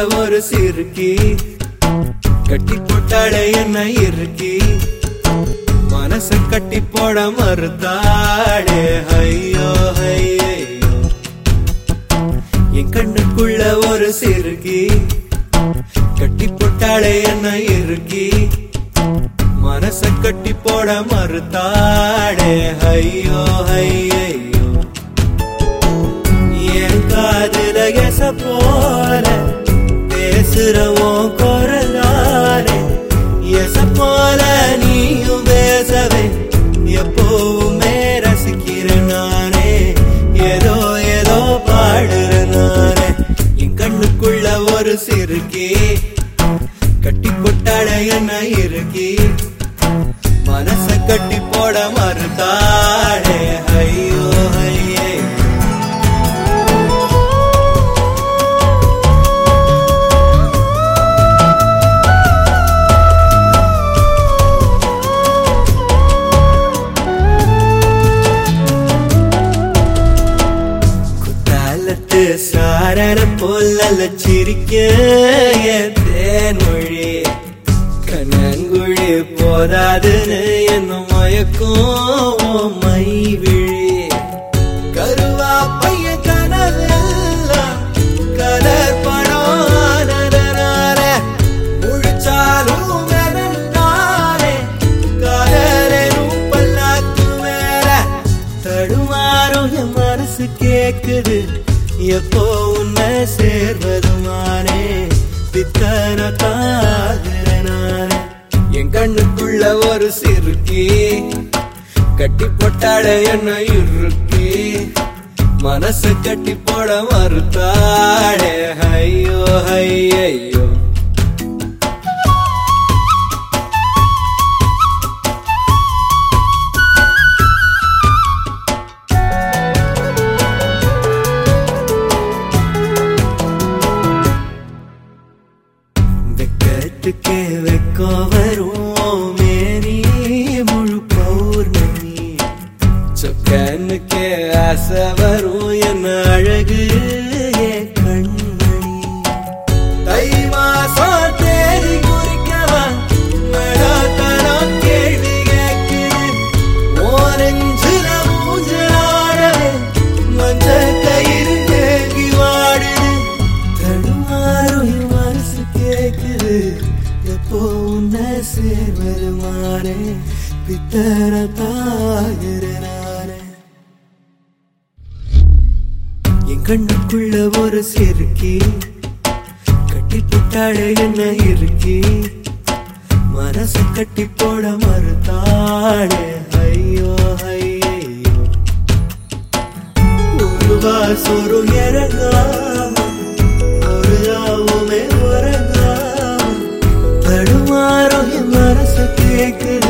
ஒரு சிறுக்கி கட்டி போட்டாளே என்ன இருக்கி மனச கட்டி போட மறுத்தாளே ஐயோ ஐயோ என் கண்ணுக்குள்ள ஒரு சிறுகி கட்டி போட்டாளே என்ன இருக்கி மனச கட்டி போட மறுத்தாளே ஐயோ ஐயோ என் காதுல எச போல பேசுறவோம் குரலாலே எச போல நீயும் பேசவே எப்பவுமே ரசிக்கிறேன் நானே ஏதோ ஏதோ பாடுறேன் நானே என் கண்ணுக்குள்ள ஒரு சிறுக்கி கட்டி கொட்டாட என்ன இருக்கி மனச கட்டி போட மறுத்தாடே ஐயோ ஐயே குத்தாலத்து சாரர போல சிரிக்க என் தேன்மொழி கண்ணங்குழி போதாதுன்னு என்ன மயக்கும் உன் மை விழி கருவா பைய கனவெல்லாம் கலர் படம் ஆனதனால முழிச்சாலும் வெறுந்தாலே காதலும் பல்லாக்கு மேல தடுமாறும் என் மனசு கேக்குது எப்போ உன்னை சேர்வதுமானே பித்தன தாகிறனானே என் கண்ணுக்குள்ள ஒரு சிறுக்கி கட்டி போட்டாட என்ன இறுக்கி மனசு கட்டி போட மறுத்தாடே ஐயோ ஐயோ வெக்கத்துக்கே வெக்கம் வரும் மேனி முழு பௌர்ணமி சொக்கனுக்கே ஆசை வரும் என்ன அழகு என் கண்மணி தை மாசம் தேதி குறிக்கவா நடாத்தனம் கேள்வி கேட்குது ஓரஞ்சுல ஊஞ்சலாடவே மஞ்ச கயிறு தேங்கி வாடுது தடுமாறும் என் மனசு கேக்குது எப்போ உன்னை சேர்வது மாறே பித்தர தாகிறனானே என் கண்ணுக்குள்ள ஒரு சிறுக்கி கட்டி போட்டாளே என்ன இருக்கி மனச கட்டி போட மறுத்தாளே ஐயோ ஐயோ ஒரு வாசொரு இறங்காம ஒரு ராவுமே உறங்காம தடுமாறும் என் மனசு கேக்குது